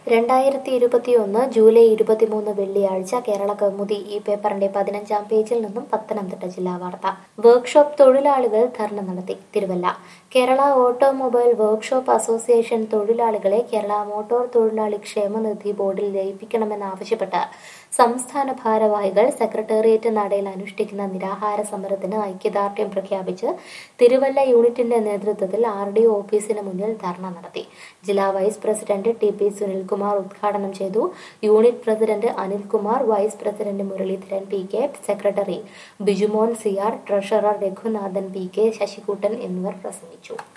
രണ്ടായിരത്തി ഇരുപത്തിയൊന്ന് ജൂലൈ ഇരുപത്തിമൂന്ന് വെള്ളിയാഴ്ച കേരള കൗമുദി ഈ പേപ്പറിന്റെ പതിനഞ്ചാം പേജിൽ നിന്നും പത്തനംതിട്ട ജില്ലാ വാർത്ത വർക്ക്ഷോപ്പ് തൊഴിലാളികൾ ധർണ നടത്തി Thiruvalla Kerala automobile workshop association തൊഴിലാളികളെ കേരള മോട്ടോർ തൊഴിലാളി ക്ഷേമനിധി ബോർഡിൽ ലയിപ്പിക്കണമെന്നാവശ്യപ്പെട്ട് സംസ്ഥാന ഭാരവാഹികൾ സെക്രട്ടേറിയറ്റ് നടയിൽ അനുഷ്ഠിക്കുന്ന നിരാഹാര സമരത്തിന് ഐക്യദാർഢ്യം പ്രഖ്യാപിച്ച് തിരുവല്ല യൂണിറ്റിന്റെ നേതൃത്വത്തിൽ ആർ ഡി ഓഫീസിന് മുന്നിൽ ധർണ നടത്തി ജില്ലാ vice president T P Sunilkumar ഉദ്ഘാടനം ചെയ്തു unit president Anilkumar vice president Muraleedharan P K secretary Bijumon Siyar treasurer Raghunathan P K Sasikuttan എന്നിവർ പ്രസംഗിച്ചു